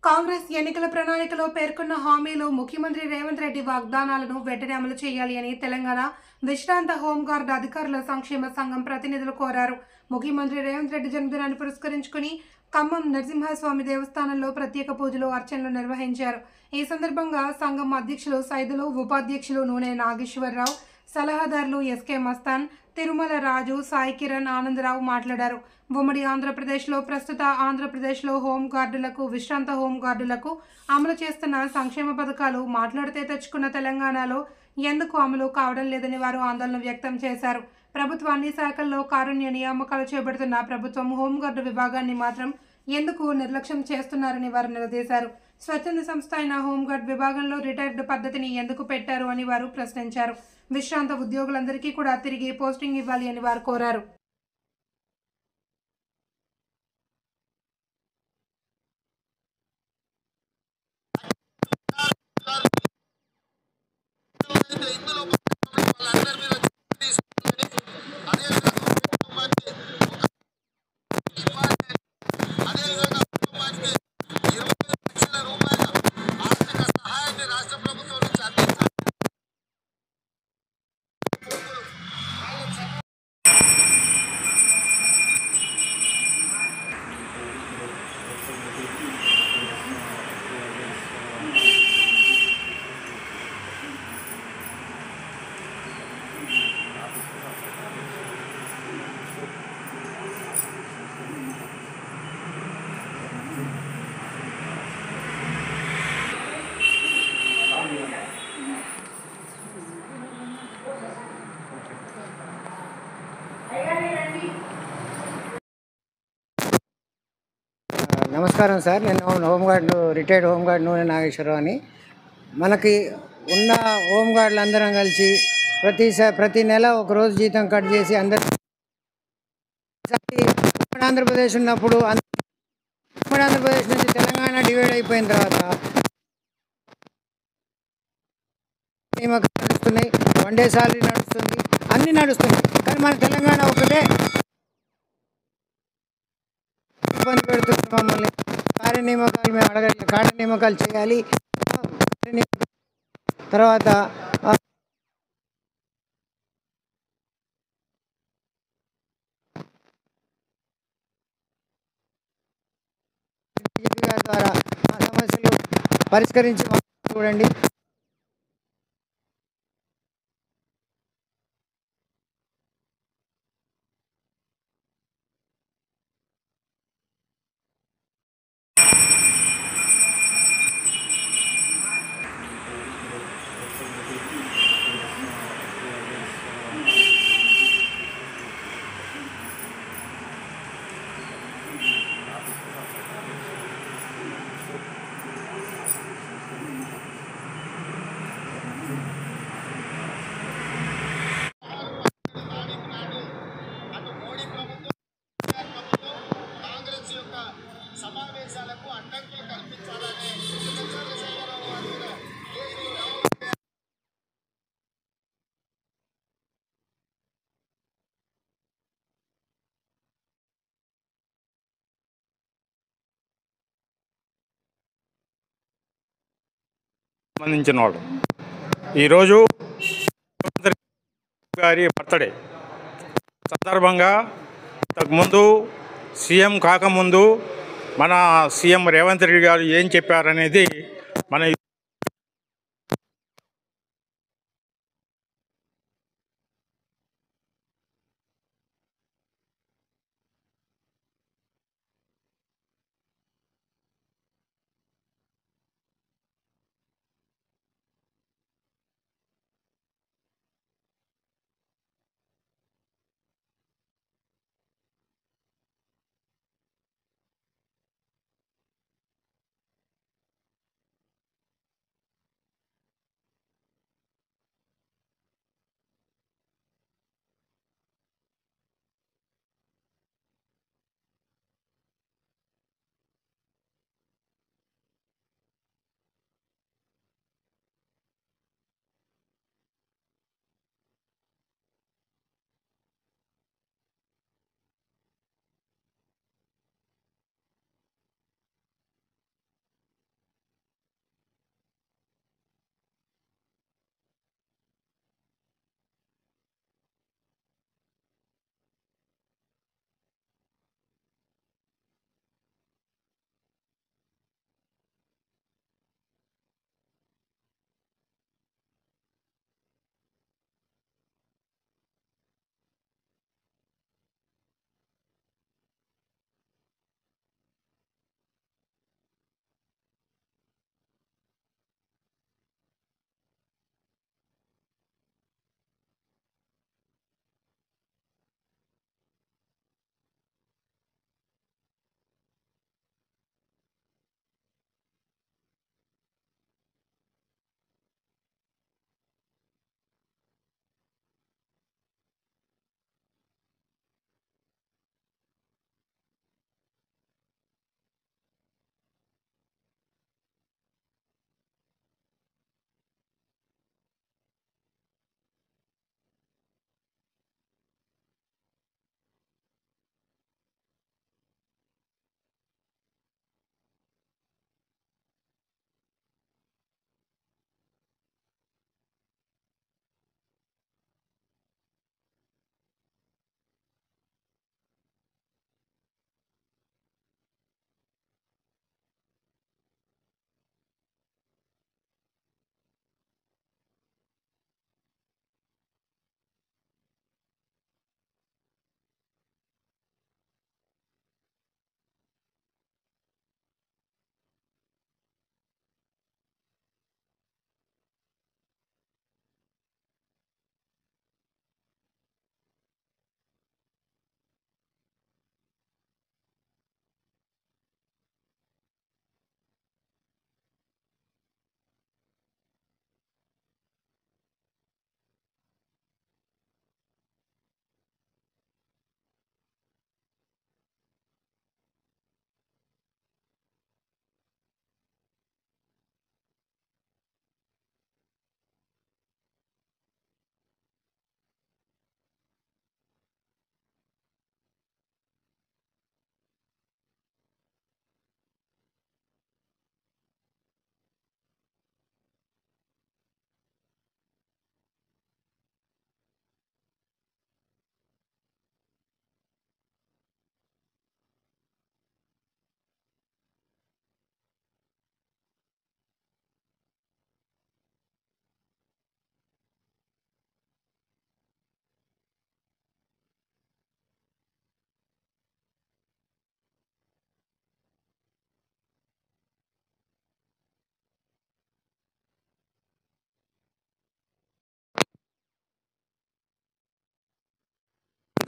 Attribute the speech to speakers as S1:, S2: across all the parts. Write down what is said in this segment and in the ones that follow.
S1: కాంగ్రెస్ ఎన్నికల ప్రణాళికలో పేర్కొన్న హామీలు ముఖ్యమంత్రి రేవంత్ రెడ్డి వాగ్దానాలను వెంటనే అమలు చేయాలి అని తెలంగాణ విశ్రాంత హోంగార్డు అధికారుల సంక్షేమ సంఘం ప్రతినిధులు కోరారు ముఖ్యమంత్రి రేవంత్ రెడ్డి జన్మదినాన్ని పురస్కరించుకుని ఖమ్మం నరసింహస్వామి దేవస్థానంలో ప్రత్యేక పూజలు అర్చనలు నిర్వహించారు ఈ సందర్భంగా సంఘం అధ్యక్షులు సైదులు ఉపాధ్యక్షులు నూనె నాగేశ్వరరావు సలహాదారులు ఎస్కే మస్తాన్ తిరుమల రాజు సాయి కిరణ్ ఆనందరావు మాట్లాడారు ఉమ్మడి ఆంధ్రప్రదేశ్లో ప్రస్తుత ఆంధ్రప్రదేశ్లో హోం గార్డులకు విశ్రాంత హోం గార్డులకు అమలు చేస్తున్న సంక్షేమ పథకాలు మాట్లాడితే తెచ్చుకున్న తెలంగాణలో ఎందుకు అమలు కావడం లేదని వారు ఆందోళన వ్యక్తం చేశారు ప్రభుత్వ అన్ని శాఖల్లో కారుణ్య నియామకాలు చేపడుతున్న ప్రభుత్వం హోంగార్డు విభాగాన్ని మాత్రం ఎందుకు నిర్లక్ష్యం చేస్తున్నారని వారు నిలదీశారు స్వచ్ఛంద సంస్థ అయిన హోంగార్డ్ విభాగంలో రిటైర్డ్ పద్ధతిని ఎందుకు పెట్టారు అని వారు ప్రశ్నించారు విశ్రాంత ఉద్యోగులందరికీ కూడా తిరిగి పోస్టింగ్ ఇవ్వాలి అని వారు కోరారు
S2: ఇందులో వాళ్ళందరి మీద తీసుకుని అదేవిధంగా కుటుంబానికి ఇవ్వాలి. అదేవిధంగా కుటుంబానికి ఇరవై లక్షల రూపాయల ఆర్థిక సహాయాన్ని రాష్ట్ర ప్రభుత్వం నుంచి అందించాలి
S3: నమస్కారం సార్ నేను హోంగార్డ్ రిటైర్డ్ హోంగార్డ్ నూనె నాగేశ్వరరావు అని మనకి ఉన్న హోంగార్డులు అందరం కలిసి ప్రతి స- ప్రతి నెల ఒక రోజు జీతం కట్ చేసి అందరి ఉమ్మడి ఆంధ్రప్రదేశ్ ఉన్నప్పుడు అంద- ఉమ్మడి ఆంధ్రప్రదేశ్ నుంచి తెలంగాణ డివైడ్ అయిపోయిన తర్వాత నియామకాలు నడుస్తున్నాయి వన్ డే సాలరీ నడుస్తుంది అన్నీ నడుస్తున్నాయి కానీ మన తెలంగాణ ఒకటే ఇబ్బంది పెడుతున్నారు మమ్మల్ని కార్య నియామకాలు మేము అడగలేదు కార్య నియామకాలు చేయాలి కార్య నియామకాలు- తర్వాత ఆ, బీజేపీ గారి ద్వారా ఆ సమస్యలు పరిష్కరించి మాకు చూడండి
S2: అటు మోడీ ప్రభుత్వం కేసీఆర్ ప్రభుత్వం కాంగ్రెస్ యొక్క సమావేశాలకు అడ్డంకులు కల్పించాలని చంద్రశేఖరరావు గారి మీద కేసులు నమోదు చేయాలని
S4: సంబంధించిన వాడు ఈరోజు ముఖ్యమంత్రి గారి బర్త్డే సందర్భంగా ఇంతకుముందు సీఎం కాకముందు మన సీఎం రేవంత్ రెడ్డి గారు ఏం చెప్పారనేది మన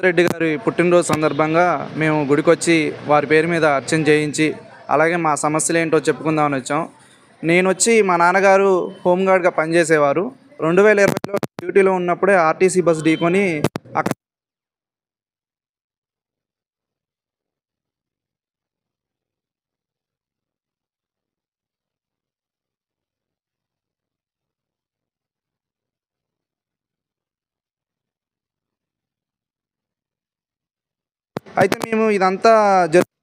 S5: రేవంత్ రెడ్డి గారి పుట్టినరోజు సందర్భంగా మేము గుడికొచ్చి వారి పేరు మీద అర్చన చేయించి అలాగే మా సమస్యలు ఏంటో చెప్పుకుందామని వచ్చాం నేను వచ్చి మా నాన్నగారు హోంగార్డ్గా పనిచేసేవారు రెండు వేల ఇరవైలో డ్యూటీలో ఉన్నప్పుడే ఆర్టీసీ బస్ ఢీకొని అక్కడ అయితే మేము ఇదంతా జరు